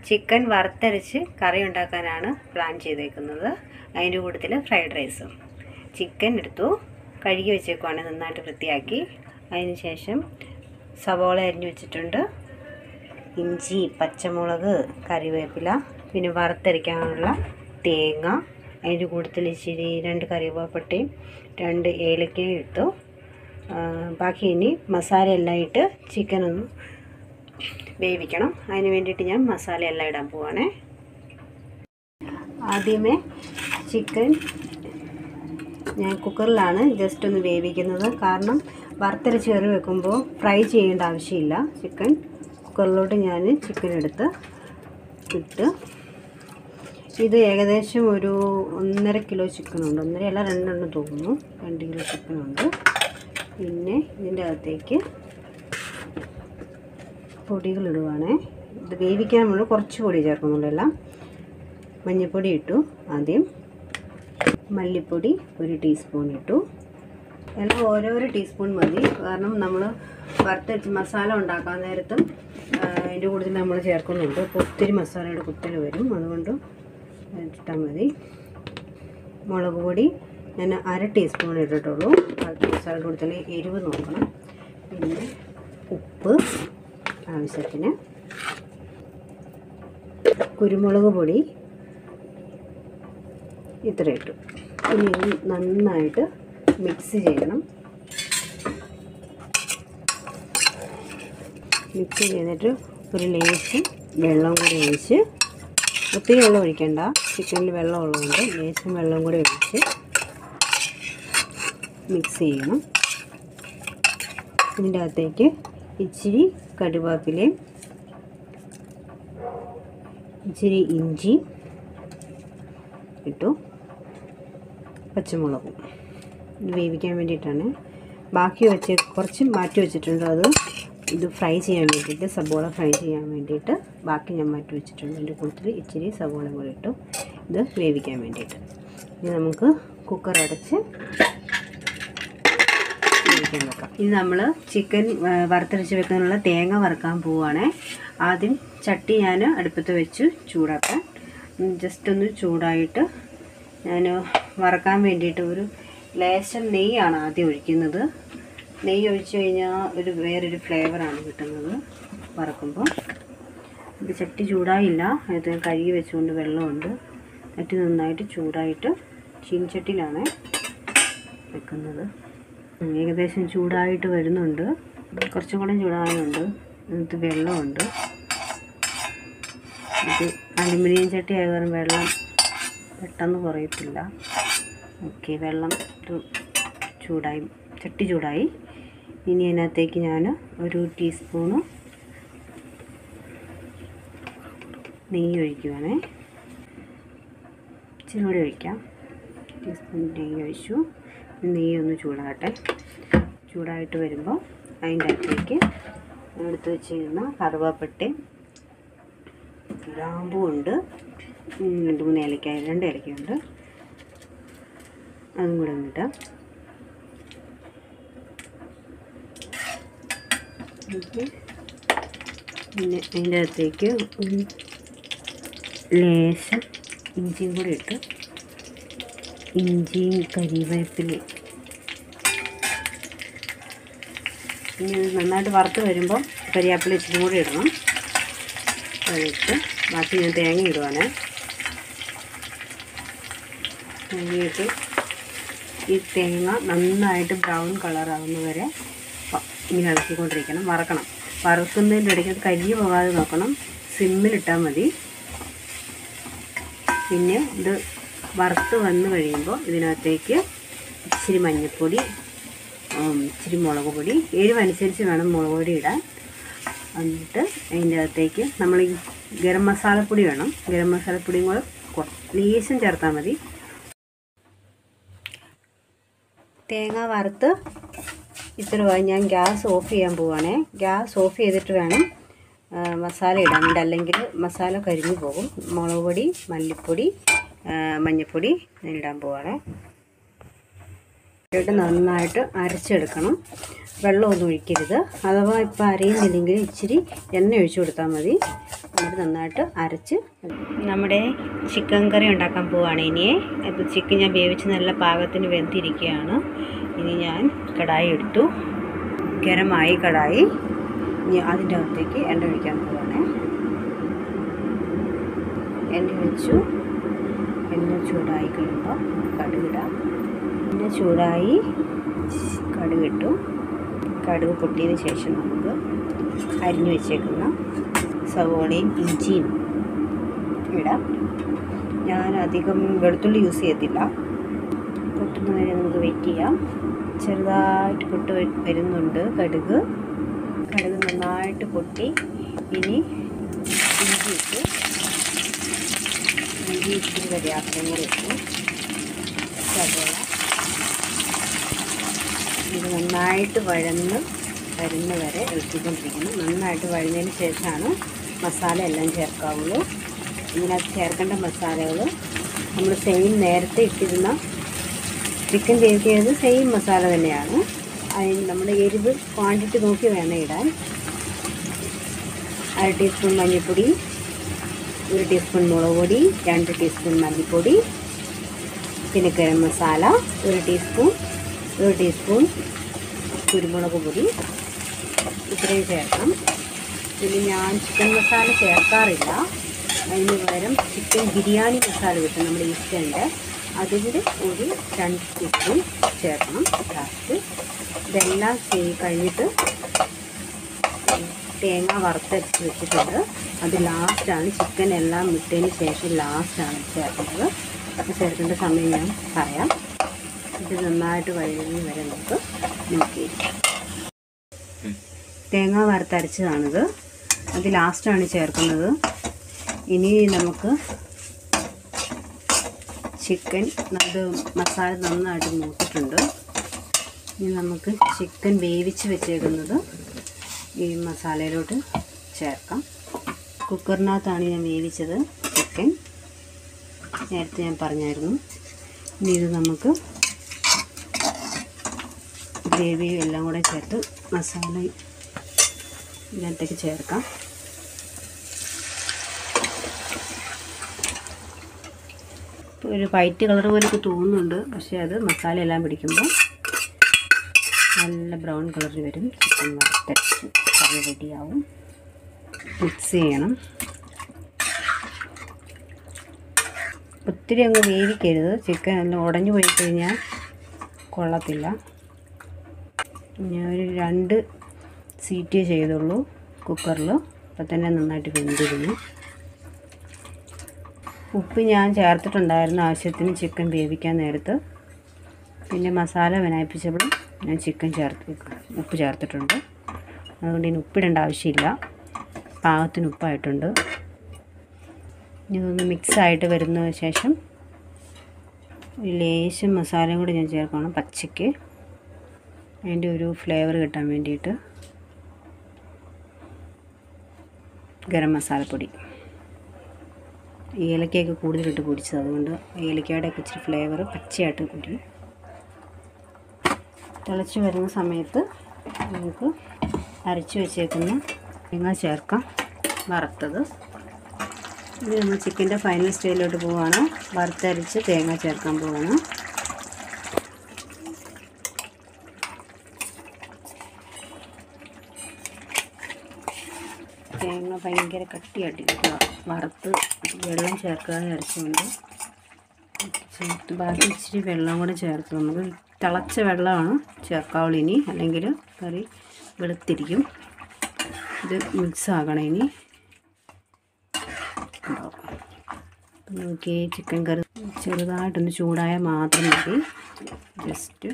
Chicken വറുത്തരച്ച് കറി ഉണ്ടാക്കാനാണ് plan ചെയ്തേക്കുന്നത് അതിൻ്റെ കൂട്ടത്തിൽ ഫ്രൈഡ് റൈസും ചിക്കൻ എടുത്തു കഴുകി വെച്ചേക്കുവാണ് നന്നായിട്ട് വൃത്തിയാക്കി അതിന് ശേഷം സവോള അരിഞ്ഞു വെച്ചിട്ടുണ്ട് ഇഞ്ചി പച്ചമുളക് കറിവേപ്പില പിന്നെ വറുത്തരയ്ക്കാനുള്ള തേങ്ങ അതിൻ്റെ കൂട്ടത്തിൽ ഇച്ചിരി രണ്ട് കറിവേപ്പട്ടയും രണ്ട് ഏലക്കയും ഇട്ടു ആ, ബാക്കി ഇനി മസാല എല്ലാം ഇട്ട് ചിക്കൻ ഒന്ന് വേവിക്കണം അതിന് വേണ്ടിയിട്ട് ഞാൻ മസാല എല്ലാം ഇടാൻ പോവാണേ ആദ്യമേ ചിക്കൻ ഞാൻ കുക്കറിലാണ് ജസ്റ്റ് ഒന്ന് വേവിക്കുന്നത് കാരണം വറുത്തരച്ച് കറി വെക്കുമ്പോൾ ഫ്രൈ ചെയ്യേണ്ട ആവശ്യമില്ല ചിക്കൻ കുക്കറിലോട്ട് ഞാൻ ചിക്കൻ എടുത്ത് ഇട്ട് ഇത് ഏകദേശം ഒരു ഒന്നര കിലോ ചിക്കനുണ്ട് ഒന്നര അല്ല രണ്ടെണ്ണം തോന്നുന്നു രണ്ട് കിലോ ചിക്കനുണ്ട് പിന്നെ ഇതിൻ്റെ അകത്തേക്ക് പൊടികൾ ഇടുവാണേ ഇത് വേവിക്കാൻ നമ്മൾ കുറച്ച് പൊടി ചേർക്കുന്നുള്ളൂ എല്ലാം മഞ്ഞൾപ്പൊടി ഇട്ടു ആദ്യം മല്ലിപ്പൊടി ഒരു ടീസ്പൂൺ ഇട്ടു എല്ലാം ഓരോരോ ടീസ്പൂൺ മതി കാരണം നമ്മൾ വറുത്തരച്ച് മസാല ഉണ്ടാക്കാൻ നേരത്തും ആ, അതിൻ്റെ കൂടുതൽ നമ്മൾ ചേർക്കുന്നുണ്ട് അപ്പോൾ ഒത്തിരി മസാലയുടെ കുത്തൽ വരും അതുകൊണ്ട് ഇട്ടാൽ മതി മുളക് പൊടി ഞാൻ അര ടീസ്പൂൺ ഇട്ടിട്ടുള്ളൂ ബാക്കി മസാല കൂടുതൽ എരിവ് നോക്കണം പിന്നെ ഉപ്പ് ആവശ്യത്തിന് കുരുമുളക് പൊടി ഇത്ര ഇട്ടു ഇനി ഇത് നന്നായിട്ട് മിക്സ് ചെയ്യണം മിക്സ് ചെയ്തിട്ട് ഒരു ലേശം വെള്ളം കൂടി ഒഴിച്ച് ഒത്തിരി വെള്ളം ഒഴിക്കണ്ട ചിക്കനിൽ വെള്ളം ഉള്ളതുകൊണ്ട് ലേശം വെള്ളം കൂടി ഒഴിച്ച് മിക്സ് ചെയ്യണം ഇതിൻ്റെ അകത്തേക്ക് ഇച്ചിരി കടുവേപ്പിലയും ഇച്ചിരി ഇഞ്ചി ഇട്ടു പച്ചമുളകും ഇത് വേവിക്കാൻ വേണ്ടിയിട്ടാണ് ബാക്കി വെച്ച് കുറച്ച് മാറ്റി വെച്ചിട്ടുണ്ട് അത് ഇത് ഫ്രൈ ചെയ്യാൻ വേണ്ടിയിട്ട് സബോള ഫ്രൈ ചെയ്യാൻ വേണ്ടിയിട്ട് ബാക്കി ഞാൻ മാറ്റി വെച്ചിട്ടുണ്ട് അതിൻ്റെ കൂട്ടത്തിൽ ഇച്ചിരി സബോള കൂടി ഇട്ടു ഇത് വേവിക്കാൻ വേണ്ടിയിട്ട് ഇനി നമുക്ക് കുക്കർ അടച്ച് വേവിക്കാൻ വെക്കാം ഇത് നമ്മൾ ചിക്കൻ വറുത്തരച്ച് വെക്കാനുള്ള തേങ്ങ വറുക്കാൻ പോവുകയാണേ ആദ്യം ചട്ടി ഞാൻ അടുപ്പത്ത് വെച്ച് ചൂടാക്കാൻ ജസ്റ്റ് ഒന്ന് ചൂടായിട്ട് ഞാൻ വറക്കാൻ വേണ്ടിയിട്ട് ഒരു ലേശം നെയ്യാണ് ആദ്യം ഒഴിക്കുന്നത് നെയ്യ് ഒഴിച്ച് കഴിഞ്ഞാൽ ഒരു വേറൊരു ഫ്ലേവറാണ് കിട്ടുന്നത് വറക്കുമ്പോൾ ഇത് ചട്ടി ചൂടായില്ല ഇത് കഴുകി വെച്ചുകൊണ്ട് വെള്ളമുണ്ട് ചട്ടി നന്നായിട്ട് ചൂടായിട്ട് ചീനിച്ചട്ടിയിലാണ് വെക്കുന്നത് ഉം, ഏകദേശം ചൂടായിട്ട് വരുന്നുണ്ട് കുറച്ചും കൂടെ ചൂടാകുന്നുണ്ട് ഇതിനകത്ത് വെള്ളമുണ്ട് ഇത് അലുമിനിയം ചട്ടി ആയത് കാരണം വെള്ളം പെട്ടെന്ന് കുറയത്തില്ല ഓക്കെ വെള്ളം ഇത് ചൂടായി ചട്ടി ചൂടായി ഇനി അതിനകത്തേക്ക് ഞാൻ ഒരു ടീസ്പൂണ് നെയ്യ് ഒഴിക്കുവാണേ ഇച്ചിരി കൂടി ഒഴിക്കാം ടീസ്പൂൺ നെയ്യ് ഒഴിച്ചു നെയ്യ് ഒന്ന് ചൂടാകട്ടെ ചൂടായിട്ട് വരുമ്പോൾ അതിൻ്റെ അകത്തേക്ക് എടുത്ത് വെച്ചിരുന്ന കറുവാപ്പട്ടയും ഗ്രാമ്പും ഉണ്ട് ഉം, രണ്ട് മൂന്ന് ഏലക്ക രണ്ട് ഏലക്കയുണ്ട് അതും കൂടെ ഇടാം ഓക്കെ പിന്നെ അതിൻ്റെ അകത്തേക്ക് ഒരു ലേശം ഇഞ്ചിയും കൂടി ഇട്ട് ഇഞ്ചിയും കരിവേപ്പിലയും ഇനി ഇത് നന്നായിട്ട് വറുത്ത് വരുമ്പം കരിയാപ്പില ഇച്ചിരി കൂടി ഇടണം അതിട്ട് ബാക്കി ഞാൻ തേങ്ങ ഇടുവാണ് തേങ്ങയിട്ട് ഈ തേങ്ങ നന്നായിട്ട് ബ്രൗൺ കളറാകുന്ന വരെ വ- ഇങ്ങനെ ഇളക്കിക്കൊണ്ടിരിക്കണം വറക്കണം വറുക്കുന്നതിൻ്റെ ഇടയ്ക്ക് അത് കരിഞ്ഞു പോകാതെ നോക്കണം സിമ്മിലിട്ടാൽ മതി പിന്നെ ഇത് വറുത്ത് വന്ന് കഴിയുമ്പോൾ ഇതിനകത്തേക്ക് ഇച്ചിരി മഞ്ഞൾപ്പൊടി ഉം, ഇച്ചിരി മുളക് പൊടി എരിവനുസരിച്ച് വേണം മുളക് പൊടി ഇടാൻ എന്നിട്ട് അതിൻ്റെ അകത്തേക്ക് നമ്മൾ ഈ ഗരം മസാലപ്പൊടി വേണം ഗരം മസാലപ്പൊടിയും കൂടെ കൊ- ലേശം ചേർത്താൽ മതി തേങ്ങ വറുത്ത് ഇത്രയുമായി ഞാൻ ഗ്യാസ് ഓഫ് ചെയ്യാൻ പോവുകയാണേ ഗ്യാസ് ഓഫ് ചെയ്തിട്ട് വേണം ആ, മസാല ഇടാൻ വേണ്ടി അല്ലെങ്കിൽ മസാല കരിഞ്ഞു പോകും മുളക് പൊടി മല്ലിപ്പൊടി ആ, മഞ്ഞൾപ്പൊടി ഇടാൻ പോവുകയാണേ ഇട്ട് നന്നായിട്ട് അരച്ചെടുക്കണം വെള്ളമൊന്നും ഒഴിക്കരുത് അഥവാ ഇപ്പോൾ അരയുന്നില്ലെങ്കിൽ ഇച്ചിരി എണ്ണ ഒഴിച്ചു കൊടുത്താൽ മതി എന്നിട്ട് നന്നായിട്ട് അരച്ച് നമ്മുടെ ചിക്കൻ കറി ഉണ്ടാക്കാൻ പോവുകയാണ് ഇനി ഇപ്പോൾ ചിക്കൻ ഞാൻ വേവിച്ച് നല്ല പാകത്തിന് വെന്തിരിക്കുകയാണ് ഇനി ഞാൻ കടായി എടുത്തു ഗരമായി കടായി ഇനി അതിൻ്റെ അകത്തേക്ക് എണ്ണ ഒഴിക്കാൻ പോവുകയാണേ എണ്ണ ഒഴിച്ചു എണ്ണ ചൂടായി കഴിയുമ്പോൾ കടുകിടാം എണ്ണ ചൂടായി കടുകിട്ടു കടുക് പൊട്ടിയതിന് ശേഷം നമുക്ക് അരിഞ്ഞു വെച്ചേക്കുന്ന സവോളയും ഇഞ്ചിയും ഇടാം ഞാൻ അധികം വെളുത്തുള്ളി യൂസ് ചെയ്യത്തില്ല പൊട്ടുന്നവരെ നമുക്ക് വെയിറ്റ് ചെയ്യാം ചെറുതായിട്ട് പൊട്ട് വ- വരുന്നുണ്ട് കടുക് കടുക് നന്നായിട്ട് പൊട്ടി ഇനി ഇഞ്ചി ഇട്ട് ഇഞ്ചി ഇച്ചിരി കരിയാപ്പയും കൂടി ഇട്ടു സവോള ഇത് നന്നായിട്ട് വഴന്ന് വരുന്ന വരെ ഇളക്കിക്കൊണ്ടിരിക്കുന്നു നന്നായിട്ട് വഴഞ്ഞതിന് ശേഷമാണ് മസാല എല്ലാം ചേർക്കാവുള്ളൂ ഇതിനകത്ത് ചേർക്കേണ്ട മസാലകൾ നമ്മൾ സെയിം നേരത്തെ ഇട്ടിരുന്ന ചിക്കൻ വേവിക്കുന്നത് സെയിം മസാല തന്നെയാണ് അതിന് നമ്മുടെ എരിവ് ക്വാണ്ടിറ്റി നോക്കി വേണം ഇടാൻ അര ടീസ്പൂൺ മഞ്ഞൾപ്പൊടി ഒരു ടീസ്പൂൺ മുളക് പൊടി രണ്ട് ടീസ്പൂൺ മല്ലിപ്പൊടി പിന്നെ ഗരം മസാല ഒരു ടീസ്പൂൺ ഒരു ടീസ്പൂൺ കുരുമുളക് പൊടി ഇത്രയും ചേർക്കണം പിന്നെ ഞാൻ ചിക്കൻ മസാല ചേർക്കാറില്ല അതിന് പകരം ചിക്കൻ ബിരിയാണി മസാല കിട്ടും നമ്മുടെ ഈസ്റ്റേൻ്റെ അതിൻ്റെ ഒരു രണ്ട് ടീസ്പൂൺ ചേർക്കണം ലാസ്റ്റ് ഇതെല്ലാം ചെയ്ത് കഴിഞ്ഞിട്ട് തേങ്ങ വറുത്തരച്ച് വെച്ചിട്ടുണ്ട് അത് ലാസ്റ്റാണ് ചിക്കൻ എല്ലാം ഇട്ടതിന് ശേഷം ലാസ്റ്റാണ് ചേർക്കുന്നത് അത് ചേർക്കേണ്ട സമയം ഞാൻ പറയാം ഇത് നന്നായിട്ട് വഴങ്ങി വരെ നമുക്ക് നോക്കിയിരിക്കാം തേങ്ങ വറുത്തരച്ചതാണിത് അത് ലാസ്റ്റാണ് ചേർക്കുന്നത് ഇനി നമുക്ക് ചിക്കൻ അത് മസാല നന്നായിട്ട് മൂത്തിട്ടുണ്ട് ഇനി നമുക്ക് ചിക്കൻ വേവിച്ച് വെച്ചേക്കുന്നത് ഈ മസാലയിലോട്ട് ചേർക്കാം കുക്കറിനകത്താണ് ഞാൻ വേവിച്ചത് ചിക്കൻ നേരത്തെ ഞാൻ പറഞ്ഞായിരുന്നു ഇനി ഇത് നമുക്ക് ഗ്രേവിയും എല്ലാം കൂടെ ചേർത്ത് മസാല ഇതിനകത്തേക്ക് ചേർക്കാം ഇപ്പോൾ ഒരു വൈറ്റ് കളർ പോലെയൊക്കെ തോന്നുന്നുണ്ട് പക്ഷേ അത് മസാല എല്ലാം പിടിക്കുമ്പോൾ നല്ല ബ്രൗൺ കളറിൽ വരും ചിക്കൻ വറുത്തരച്ച് കറി റെഡിയാവും മിക്സ് ചെയ്യണം ഒത്തിരി അങ്ങ് വേവിക്കരുത് ചിക്കൻ എല്ലാം ഉടഞ്ഞു പോയി കഴിഞ്ഞാൽ കൊള്ളത്തില്ല ഞാൻ ഒരു രണ്ട് സീറ്റേ ചെയ്തുള്ളൂ കുക്കറിൽ അപ്പം തന്നെ നന്നായിട്ട് വെന്തിരുന്നു ഉപ്പ് ഞാൻ ചേർത്തിട്ടുണ്ടായിരുന്നു ആവശ്യത്തിന് ചിക്കൻ വേവിക്കാൻ നേരത്ത് പിന്നെ മസാല വിനായിപ്പിച്ചപ്പോൾ ഞാൻ ചിക്കൻ ചേർത്ത് ഉപ്പ് ചേർത്തിട്ടുണ്ട് അതുകൊണ്ട് ഇനി ഉപ്പിടേണ്ട ആവശ്യമില്ല പാകത്തിന് ഉപ്പായിട്ടുണ്ട് ഇനി ഇതൊന്ന് മിക്സായിട്ട് വരുന്ന ശേഷം ഒരു ലേശം മസാലയും കൂടി ഞാൻ ചേർക്കണം പച്ചയ്ക്ക് അതിൻ്റെ ഒരു ഫ്ലേവർ കിട്ടാൻ വേണ്ടിയിട്ട് ഗരം മസാലപ്പൊടി ഏലക്കയൊക്കെ കൂടുതലിട്ട് പൊടിച്ചത് അതുകൊണ്ട് ഏലക്കയുടെ ഒക്കെ ഇച്ചിരി ഫ്ലേവർ പച്ചയായിട്ട് കൂടി തിളച്ച് വരുന്ന സമയത്ത് നമുക്ക് അരച്ച് വെച്ചേക്കുന്ന തേങ്ങ ചേർക്കാം വറുത്തത് ഇത് നമ്മൾ ചിക്കൻ്റെ ഫൈനൽ സ്റ്റേജിലോട്ട് പോവുകയാണ് വറുത്തരച്ച് തേങ്ങ ചേർക്കാൻ പോവുകയാണ് തേങ്ങ ഭയങ്കര കട്ടിയായിട്ടിരിക്കുക വറുത്ത് വെള്ളം ചേർക്കാതെ അരച്ചുകൊണ്ട് ചേർത്ത് ബാക്കി ഇച്ചിരി വെള്ളം കൂടെ ചേർത്ത് നമുക്ക് തിളച്ച വെള്ളമാണ് ചേർക്കാവുള്ളൂ ഇനി അല്ലെങ്കിൽ കറി വെളുത്തിരിക്കും ഇത് മിക്സ് ആകണം ഇനി അപ്പം നോക്കി ചിക്കൻ കറി ചെറുതായിട്ടൊന്ന് ചൂടായാൽ മാത്രം മതി ജസ്റ്റ്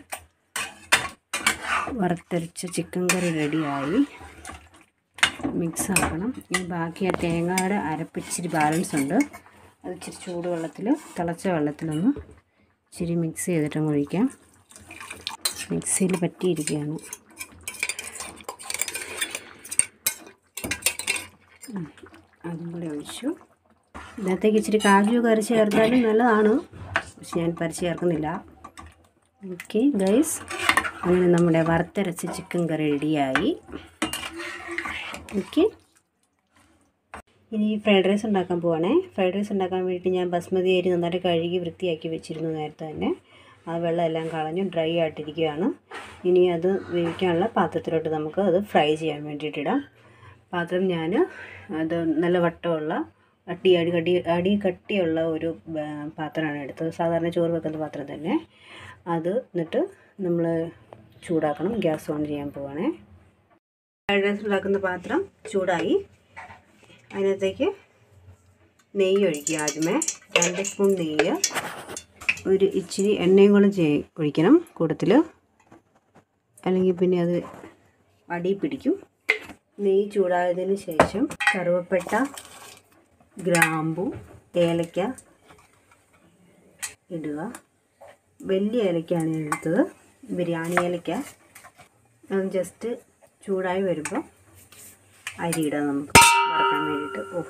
വറുത്തരച്ച ചിക്കൻ കറി റെഡിയായി മിക്സ് ആക്കണം ഇനി ബാക്കി ആ തേങ്ങയുടെ അരപ്പ് ഇച്ചിരി ബാലൻസ് ഉണ്ട് അത് ഇച്ചിരി ചൂടുവെള്ളത്തിൽ തിളച്ച വെള്ളത്തിലൊന്ന് ഇച്ചിരി മിക്സ് ചെയ്തിട്ടങ്ങ് ഒഴിക്കാം മിക്സിയിൽ പറ്റിയിരിക്കുകയാണ് ഉം, അതും കൂടി ഒഴിച്ചു ഇതിനകത്തേക്ക് ഇച്ചിരി കാജു കറി ചേർത്താലും നല്ലതാണ് പക്ഷെ ഞാൻ പരച്ച് ചേർക്കുന്നില്ല ഓക്കെ ഗൈസ് അങ്ങനെ നമ്മുടെ വറുത്തരച്ച ചിക്കൻ കറി റെഡിയായി ഓക്കെ ഇനി ഫ്രൈഡ് റൈസ് ഉണ്ടാക്കാൻ പോവാണേ ഫ്രൈഡ് റൈസ് ഉണ്ടാക്കാൻ വേണ്ടിയിട്ട് ഞാൻ ബസ്മതി അരി നന്നായിട്ട് കഴുകി വൃത്തിയാക്കി വെച്ചിരുന്നു നേരത്തെ തന്നെ ആ വെള്ളം എല്ലാം കളഞ്ഞു ഡ്രൈ ആയിട്ടിരിക്കുകയാണ് ഇനി അത് വേവിക്കാനുള്ള പാത്രത്തിലോട്ട് നമുക്ക് അത് ഫ്രൈ ചെയ്യാൻ വേണ്ടിയിട്ടിടാം പാത്രം ഞാൻ അത് നല്ല വട്ടമുള്ള അടി അടി കടി അടി കട്ടിയുള്ള ഒരു ആ, പാത്രമാണ് എടുത്തത് സാധാരണ ചോറ് വെക്കുന്ന പാത്രം തന്നെ അത് എന്നിട്ട് നമ്മൾ ചൂടാക്കണം ഗ്യാസ് ഓൺ ചെയ്യാൻ പോവാണേ ഫ്രൈഡ് റൈസ് ഉണ്ടാക്കുന്ന പാത്രം ചൂടായി അതിനകത്തേക്ക് നെയ്യ് ഒഴിക്കുക ആദ്യമേ രണ്ട് സ്പൂൺ നെയ്യ് ഒരു ഇച്ചിരി എണ്ണയും കൂടെ ചെയ് ഒഴിക്കണം കൂട്ടത്തിൽ അല്ലെങ്കിൽ പിന്നെ അത് അടി പിടിക്കും നെയ്യ് ചൂടായതിന് ശേഷം കറുവപ്പട്ട ഗ്രാമ്പു ഏലക്ക ഇടുക വലിയ ഏലക്കയാണ് ഞാൻ എടുത്തത് ബിരിയാണി ഏലക്ക അത് ജസ്റ്റ് ചൂടായി വരുമ്പോൾ അരി ഇടാം നമുക്ക് വറക്കാൻ വേണ്ടിയിട്ട് ഓ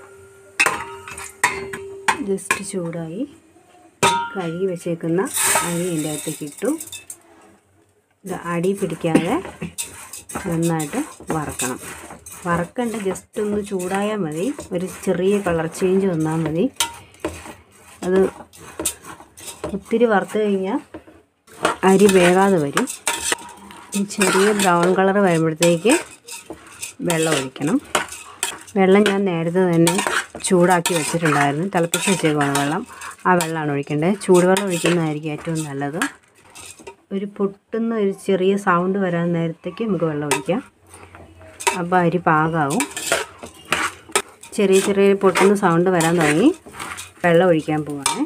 ജസ്റ്റ് ചൂടായി കഴുകി വെച്ചേക്കുന്ന അരി എൻ്റെ അകത്തേക്ക് ഇട്ടു ഇത് അടി പിടിക്കാതെ നന്നായിട്ട് വറക്കണം വറക്കണ്ട ജസ്റ്റ് ഒന്ന് ചൂടായാൽ മതി ഒരു ചെറിയ കളർ ചേഞ്ച് വന്നാൽ മതി അത് ഒത്തിരി വറുത്ത് കഴിഞ്ഞാൽ അരി വേകാതെ വരും ഈ ചെറിയ ബ്രൗൺ കളർ വരുമ്പോഴത്തേക്ക് വെള്ളം ഒഴിക്കണം വെള്ളം ഞാൻ നേരത്തെ തന്നെ ചൂടാക്കി വെച്ചിട്ടുണ്ടായിരുന്നു തിളപ്പിച്ച് വെച്ചേക്കുവാണ് വെള്ളം ആ വെള്ളമാണ് ഒഴിക്കേണ്ടത് ചൂടുവെള്ളം ഒഴിക്കുന്നതായിരിക്കും ഏറ്റവും നല്ലത് ഒരു പൊട്ടുന്ന ഒരു ചെറിയ സൗണ്ട് വരാൻ നേരത്തേക്ക് നമുക്ക് വെള്ളം ഒഴിക്കാം അപ്പോൾ അരി പാകമാവും ചെറിയ ചെറിയ പൊട്ടുന്ന സൗണ്ട് വരാൻ തുടങ്ങി വെള്ളം ഒഴിക്കാൻ പോവാണ്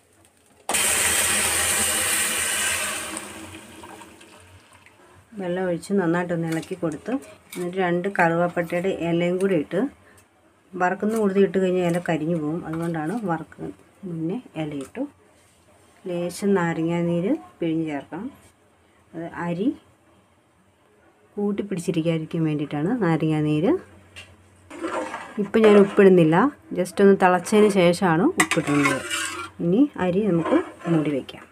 വെള്ളം ഒഴിച്ച് നന്നായിട്ടൊന്ന് ഇളക്കി കൊടുത്ത് എന്നിട്ട് രണ്ട് കറുവാപ്പട്ടയുടെ ഇലയും കൂടി ഇട്ട് വറക്കുന്ന കൂടുതൽ ഇട്ട് കഴിഞ്ഞാൽ ഇല കരിഞ്ഞു പോകും അതുകൊണ്ടാണ് വറക്ക് മുന്നേ ഇല ഇട്ടു ലേശം നാരങ്ങാനീര് പിഴിഞ്ഞ് ചേർക്കണം അത് അരി കൂട്ടി പിടിച്ചിരിക്കാതിരിക്കാൻ വേണ്ടിയിട്ടാണ് നാരങ്ങാനീര് ഇപ്പം ഞാൻ ഉപ്പിടുന്നില്ല ജസ്റ്റ് ഒന്ന് തിളച്ചതിന് ശേഷമാണ് ഉപ്പിടുന്നത് ഇനി അരി നമുക്ക് മൂടി വയ്ക്കാം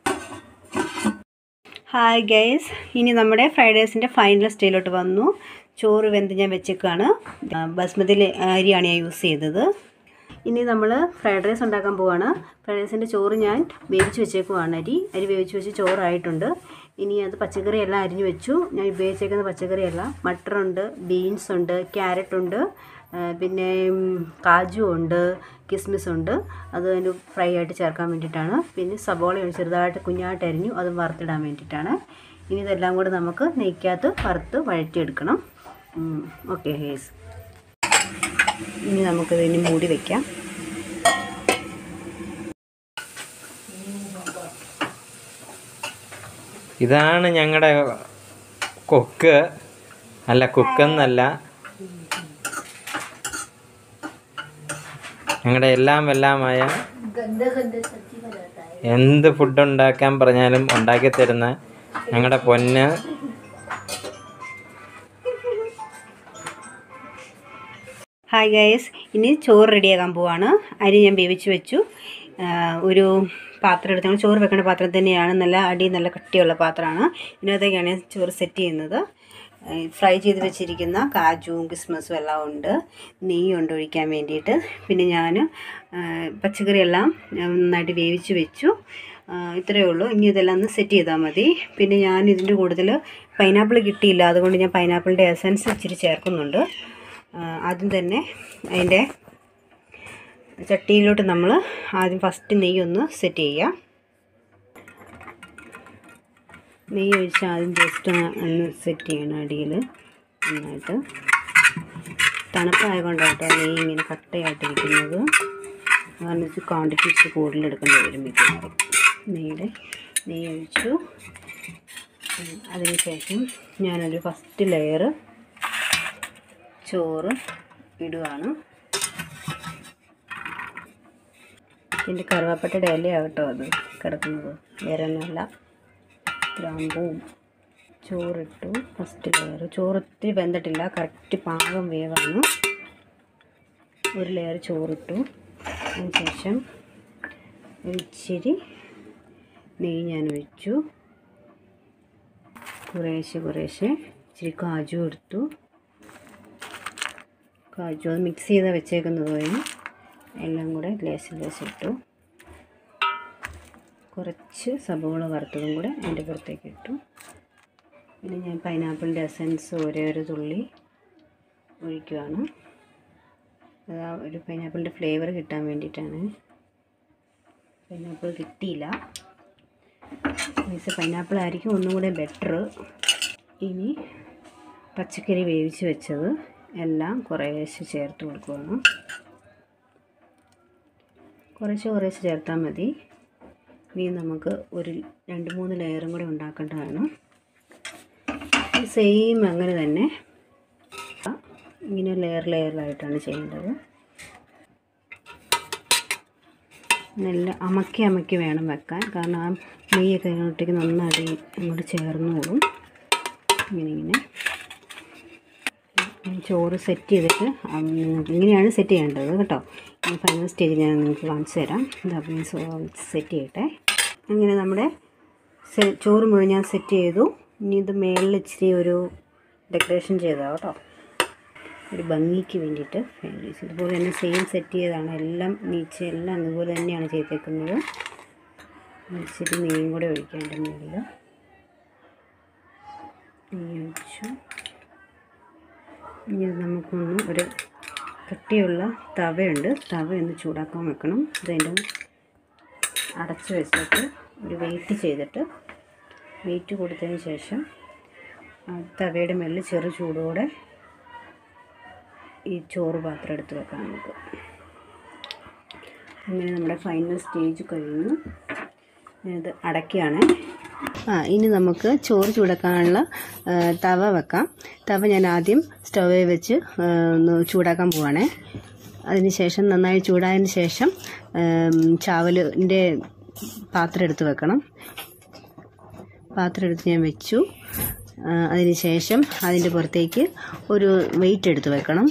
ഹായ് ഗൈസ് ഇനി നമ്മുടെ ഫ്രൈഡ് റൈസിൻ്റെ ഫൈനൽ സ്റ്റേജിലോട്ട് വന്നു ചോറ് വെന്ത് ഞാൻ വെച്ചേക്കാണ് ആ, ബസ്മതി ലെ- അരിയാണ് ഞാൻ യൂസ് ചെയ്തത് ഇനി നമ്മൾ ഫ്രൈഡ് റൈസ് ഉണ്ടാക്കാൻ പോവാണ് ഫ്രൈഡ് റൈസിൻ്റെ ചോറ് ഞാൻ വേവിച്ച് വെച്ചേക്കുവാണ് അരി അരി വേവിച്ച് വെച്ച് ചോറായിട്ടുണ്ട് ഇനി അത് പച്ചക്കറി എല്ലാം അരിഞ്ഞു വെച്ചു ഞാൻ ഉപയോഗിച്ചേക്കുന്ന പച്ചക്കറിയെല്ലാം മട്ടറുണ്ട് ബീൻസ് ഉണ്ട് ക്യാരറ്റ് ഉണ്ട് ആ, പിന്നെ ഉം, കാജു ഉണ്ട് കിസ്മിസ് ഉണ്ട് അത് അതിന് ഫ്രൈ ആയിട്ട് ചേർക്കാൻ വേണ്ടിയിട്ടാണ് പിന്നെ സബോള ചെറുതായിട്ട് കുഞ്ഞായിട്ട് അരിഞ്ഞു അത് വറുത്തിടാൻ വേണ്ടിയിട്ടാണ് ഇനി ഇതെല്ലാം കൂടെ നമുക്ക് നെയ്ക്കകത്ത് വറുത്ത് വഴറ്റിയെടുക്കണം ഓക്കെ ഹേസ് ഇനി നമുക്കിത് ഇനി മൂടി വയ്ക്കാം ഇതാണ് ഞങ്ങളുടെ കൊക്ക് അല്ല കുക്കെന്നല്ല ഞങ്ങളുടെ എല്ലാം എല്ലാമായ എന്ത് ഫുഡ് ഉണ്ടാക്കാൻ പറഞ്ഞാലും ഉണ്ടാക്കി തരുന്ന ഞങ്ങളുടെ പൊന്ന് ഹായ് ഗൈസ് ഇനി ചോറ് റെഡിയാക്കാൻ പോവാണ് അരി ഞാൻ വേവിച്ച് വെച്ചു ആ, ഒരു പാത്രം എടുത്ത് നമ്മൾ ചോറ് വെക്കേണ്ട പാത്രം തന്നെയാണ് നല്ല അടി നല്ല കട്ടിയുള്ള പാത്രമാണ് ഇതിനകത്തേക്കാണ് ഞാൻ ചോറ് സെറ്റ് ചെയ്യുന്നത് ആ, ഫ്രൈ ചെയ്ത് വെച്ചിരിക്കുന്ന കാജുവും കിസ്മസും എല്ലാം ഉണ്ട് നെയ്യുണ്ട് ഒഴിക്കാൻ വേണ്ടിയിട്ട് പിന്നെ ഞാൻ പച്ചക്കറിയെല്ലാം ഞാൻ നന്നായിട്ട് വേവിച്ച് വെച്ചു ആ, ഇത്രയേ ഉള്ളൂ ഇനി ഇതെല്ലാം ഒന്ന് സെറ്റ് ചെയ്താൽ മതി പിന്നെ ഞാൻ ഇതിൻ്റെ കൂടുതൽ പൈനാപ്പിൾ കിട്ടിയില്ല അതുകൊണ്ട് ഞാൻ പൈനാപ്പിളിൻ്റെ എസൻസ് ഇച്ചിരി ചേർക്കുന്നുണ്ട് ആ, ആദ്യം തന്നെ അതിൻ്റെ ചട്ടിയിലോട്ട് നമ്മൾ ആദ്യം ഫസ്റ്റ് നെയ്യ് ഒന്ന് സെറ്റ് ചെയ്യാം നെയ്യ് ഒഴിച്ച് ആദ്യം ജസ്റ്റ് ഒന്ന് സെറ്റ് ചെയ്യണം അടിയിൽ നന്നായിട്ട് തണുപ്പായതുകൊണ്ടാണ് കേട്ടോ നെയ്യ് ഇങ്ങനെ കട്ടയായിട്ടിരിക്കുന്നത് കാരണം ഇത് ക്വാണ്ടിറ്റി ഇച്ചിരി കൂടുതൽ എടുക്കേണ്ടി വരും മിക്കവാറും നെയ്യുടെ നെയ്യ് ഒഴിച്ചു ഉം, അതിനുശേഷം ഞാനൊരു ഫസ്റ്റ് ലെയർ ചോറ് ഇടുകയാണ് ഇതിൻ്റെ കറുവാപ്പട്ടയുടെ ഇലയാകട്ടോ അത് കിടക്കുന്നത് വേറെ ഒന്നുമല്ല ഗ്രാമ്പൂവും ചോറിട്ടു ഫസ്റ്റ് ലെയർ ചോറ് ഒത്തിരി വെന്തിട്ടില്ല കറക്റ്റ് പാകം വേവാണ് ഒരു ലെയർ ചോറിട്ടു അതിനുശേഷം ഒരു ഇച്ചിരി നെയ്യ് ഞാൻ ഒഴിച്ചു കുറേശ്ശെ കുറേശ്ശെ ഇച്ചിരി കാജു എടുത്തു കാജു അത് മിക്സ് ചെയ്ത് വെച്ചേക്കുന്നത് വഴി എല്ലാം കൂടെ ലേശം ലേശം ഇട്ടു കുറച്ച് സബോള വറുത്തതും കൂടെ അതിൻ്റെ പുറത്തേക്ക് ഇട്ടു പിന്നെ ഞാൻ പൈനാപ്പിളിൻ്റെ എസൻസ് ഒരേ ഒരു തുള്ളി ഒഴിക്കുകയാണ് അത് ആ ഒരു പൈനാപ്പിളിൻ്റെ ഫ്ലേവർ കിട്ടാൻ വേണ്ടിയിട്ടാണ് പൈനാപ്പിൾ കിട്ടിയില്ല മീൻസ് പൈനാപ്പിൾ ആയിരിക്കും ഒന്നും കൂടെ ബെറ്റർ ഇനി പച്ചക്കറി വേവിച്ച് വെച്ചത് എല്ലാം കുറേശ്ശെ ചേർത്ത് കൊടുക്കുകയാണ് കുറേശ്ശെ കുറേശ്ശെ ചേർത്താൽ മതി ഇനി നമുക്ക് ഒരു രണ്ട് മൂന്ന് ലെയറും കൂടെ ഉണ്ടാക്കേണ്ടതാണ് സെയിം അങ്ങനെ തന്നെ ഇങ്ങനെ ലെയർ ലെയറിലായിട്ടാണ് ചെയ്യേണ്ടത് നല്ല അമക്കി അമക്കി വേണം വെക്കാൻ കാരണം ആ നെയ്യൊക്കെ ഇങ്ങോട്ടേക്ക് നന്നായി അങ്ങോട്ട് ചേർന്നോളും ഇങ്ങനെ ഇങ്ങനെ ചോറ് സെറ്റ് ചെയ്തിട്ട് ഉം, നിങ്ങൾക്ക് ഇങ്ങനെയാണ് സെറ്റ് ചെയ്യേണ്ടത് കേട്ടോ ഈ ഫൈനൽ സ്റ്റേജ് ഞാൻ നിങ്ങൾക്ക് കാണിച്ചു തരാം ഇതപ്പം സെറ്റ് ചെയ്യട്ടെ അങ്ങനെ നമ്മുടെ സെ- ചോറ് മുഴുവൻ ഞാൻ സെറ്റ് ചെയ്തു ഇനി ഇത് മേളിൽ ഇച്ചിരി ഒരു ഡെക്കറേഷൻ ചെയ്തതാണ് കേട്ടോ ഒരു ഭംഗിക്ക് വേണ്ടിയിട്ട് ഫാമിലീസ് ഇതുപോലെ തന്നെ സെയിം സെറ്റ് ചെയ്തതാണ് എല്ലാം നീച്ച് എല്ലാം അതുപോലെ തന്നെയാണ് ചെയ്തേക്കുന്നത് ഇച്ചിരി നെയ്യും കൂടെ ഒഴിക്കേണ്ട മേളിൽ നെയ്യ് ഒഴിച്ചു ഇനി ഇത് നമുക്കൊന്ന് ഒരു കട്ടിയുള്ള തവയുണ്ട് തവ ഒന്ന് ചൂടാക്കാൻ വെക്കണം ഇതിൻ്റെ അടച്ച് വെച്ചിട്ട് ഒരു വെയിറ്റ് ചെയ്തിട്ട് വെയിറ്റ് കൊടുത്തതിന് ശേഷം ആ തവയുടെ മേളിൽ ചെറു ചൂടോടെ ഈ ചോറ് പാത്രം എടുത്ത് വെക്കാം നമുക്ക് അങ്ങനെ നമ്മുടെ ഫൈനൽ സ്റ്റേജ് കഴിഞ്ഞു ഇത് അടയ്ക്കുകയാണ് ആ ഇനി നമുക്ക് ചോറ് ചൂടാക്കാനുള്ള ആ, തവ വെക്കാം തവ ഞാൻ ആദ്യം സ്റ്റൗവിൽ വെച്ച് ആ, ഒന്ന് ചൂടാക്കാൻ പോവാണേ അതിനുശേഷം നന്നായി ചൂടായതിന് ശേഷം ചാവലിൻ്റെ പാത്രം എടുത്ത് വെക്കണം പാത്രം എടുത്ത് ഞാൻ വെച്ചു ആ, അതിനുശേഷം അതിൻ്റെ പുറത്തേക്ക് ഒരു വെയിറ്റ് എടുത്ത് വെക്കണം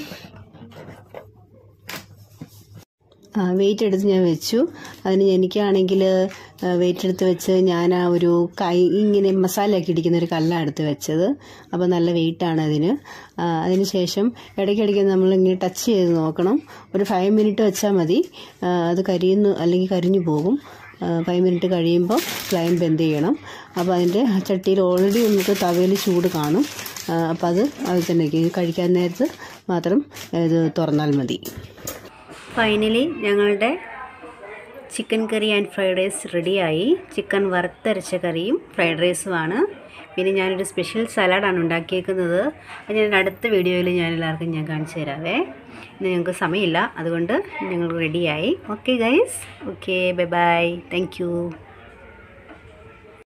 ആ വെയിറ്റ് എടുത്ത് ഞാൻ വെച്ചു അതിന് എനിക്കാണെങ്കിൽ വെയിറ്റ് എടുത്ത് വെച്ച് ഞാൻ ആ ഒരു കൈ ഇങ്ങനെ മസാലയൊക്കെ ഇടിക്കുന്ന ഒരു കല്ലാണ് എടുത്ത് വെച്ചത് അപ്പോൾ നല്ല വെയിറ്റാണ് അതിന് ആ, അതിന് ശേഷം ഇടയ്ക്കിടയ്ക്ക് നമ്മൾ ഇങ്ങനെ ടച്ച് ചെയ്ത് നോക്കണം ഒരു ഫൈവ് മിനിറ്റ് വെച്ചാൽ മതി ആ, അത് കരിയുന്നു അല്ലെങ്കിൽ കരിഞ്ഞു പോകും ഫൈവ് മിനിറ്റ് കഴിയുമ്പോൾ ഫ്ലെയിം ബെന്ത് ചെയ്യണം അപ്പോൾ അതിൻ്റെ ചട്ടിയിൽ ഓൾറെഡി നമുക്ക് തവയിൽ ചൂട് കാണും ആ, അപ്പോൾ അത് അതിൽ തന്നെ ഇരിക്കും. കഴിക്കാൻ നേരത്ത് മാത്രം ഇത് തുറന്നാൽ മതി ഫൈനലി ഞങ്ങളുടെ chicken curry and fried rice റെഡിയായി ചിക്കൻ വറുത്തരച്ച കറിയും ഫ്രൈഡ് റൈസുമാണ് പിന്നെ ഞാനൊരു സ്പെഷ്യൽ സലാഡാണ് ഉണ്ടാക്കിയേക്കുന്നത് അത് ഞാൻ അടുത്ത വീഡിയോയിൽ ഞാൻ എല്ലാവർക്കും ഞാൻ കാണിച്ചു തരാവേ ഇന്ന് ഞങ്ങൾക്ക് സമയമില്ല അതുകൊണ്ട് ഞങ്ങൾ റെഡിയായി okay guys okay bye bye thank U